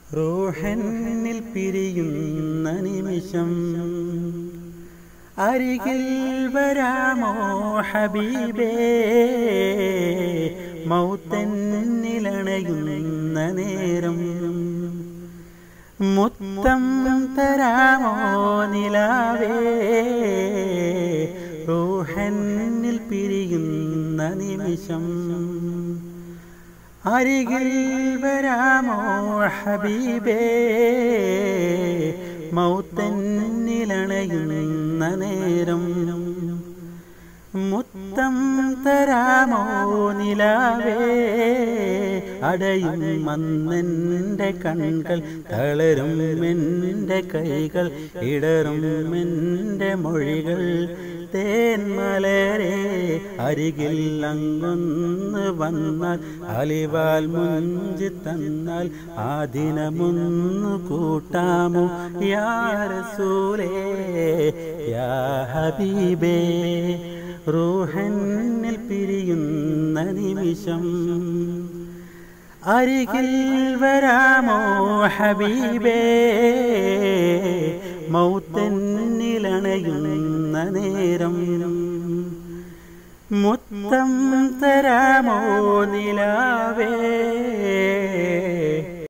റൂഹന്നിൽ പിരിയുന്ന നിമിഷം അരികിൽ വരാമോ ഹബീബേ മൗത്തന്നിലണയുന്ന നേരം മുത്തം തരാമോ നിലാവേ റൂഹന്നിൽ പിരിയുന്ന നിമിഷം അരികിൽ വരാമോ ഹബീബേ മൗത്തന്നിലണയുന്ന നേരം മുത്തം തരാമോ നിലാവേ അടയും മന്നെൻ്റെ കൺകൾ തളരും എൻ്റെ കൈകൾ ഇടറും എൻ്റെ മൊഴികൾ തേന്മലരെ അരികിൽ അങ്ങൊന്ന് വന്നാൽ അലിവാൽ മുഞ്ചി തന്നാൽ ആ ദിനമൊന്നു കൂട്ടാമോ യാ റസൂലേ യാ ഹബീബേ റൂഹന്നിൽ പിരിയുന്ന നിമിഷം അരികിൽ വരാമോ ഹബീബേ മൗത്തന്നിലണയുന്ന നേരം മുത്തം തരാമോ നിലാവേ